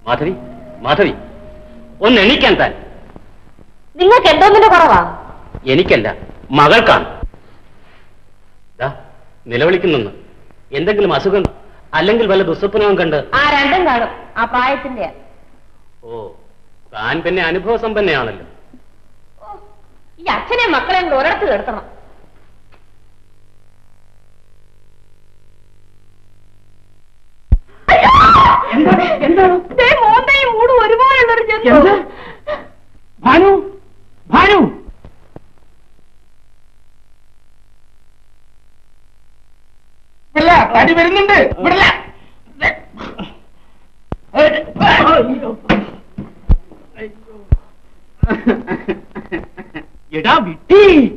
മാധവി മാധവി ഒന്ന് എണീക്കാൻ താൻ നിങ്ങൾക്ക് എന്തോന്നിന്റെ കുറവാ എനിക്കല്ല മകൾക്കാണ് ദാ, നിലവിളിക്കുന്നെന്ന് എന്തെങ്കിലും അസുഖം അല്ലെങ്കിൽ വല്ല ദുസ്വപ്നവും കണ്ട് ആ രണ്ടും കാണും ആ പ്രായത്തിന്റെ ഓ താൻ പിന്നെ അനുഭവ സമ്പന്നയാണല്ലോ ഈ അച്ഛനെ മക്കളെ കൂടെ ഒരിടത്ത് കിടത്തണം മോന്തയും മൂടും ഒരുപോലുള്ളൊരു ജന്തു ഭാനു ഭാനു വിടില്ല തടി വരുന്നുണ്ട് വിടില്ല എടാ വിട്ടി